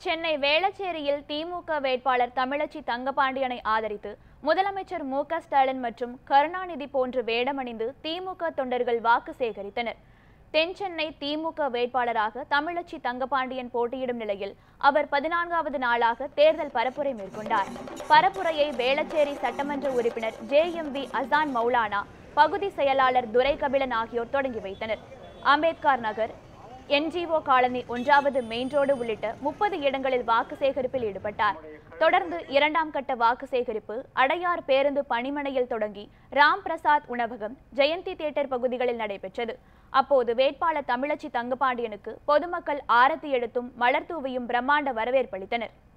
சென்னை வேளச்சேரியில் திமுக வேட்பாளர் தமிழச்சி தங்கபாண்டியனை ஆதரித்து முதலமைச்சர் மு க ஸ்டாலின் மற்றும் கருணாநிதி போன்று வேடமணிந்து திமுக தொண்டர்கள் வாக்கு சேகரித்தனர் தென் சென்னை திமுக வேட்பாளராக தமிழச்சி தங்கபாண்டியன் போட்டியிடும் நிலையில் அவர் பதினான்காவது நாளாக தேர்தல் பரப்புரை மேற்கொண்டார் பரப்புரையை வேளச்சேரி சட்டமன்ற உறுப்பினர் J M V Hassan Maulana பகுதி செயலாளர் துரை கபிலன் ஆகியோர் தொடங்கி வைத்தனர் அம்பேத்கர் நகர் என்ஜிஓ காலனி ஒன்றாவது மெயின் ரோடு உள்ளிட்ட முப்பது இடங்களில் வாக்கு சேகரிப்பில் ஈடுபட்டார் தொடர்ந்து இரண்டாம் கட்ட வாக்கு சேகரிப்பு அடையார் பேருந்து பணிமனையில் தொடங்கி ராம் பிரசாத் உணவகம் ஜெயந்தி தியேட்டர் பகுதிகளில் நடைபெற்றது அப்போது வேட்பாளர் தமிழச்சி தங்கபாண்டியனுக்கு பொதுமக்கள் ஆரத்தி எடுத்தும் மலர் தூவியும் பிரம்மாண்ட வரவேற்பளித்தனர்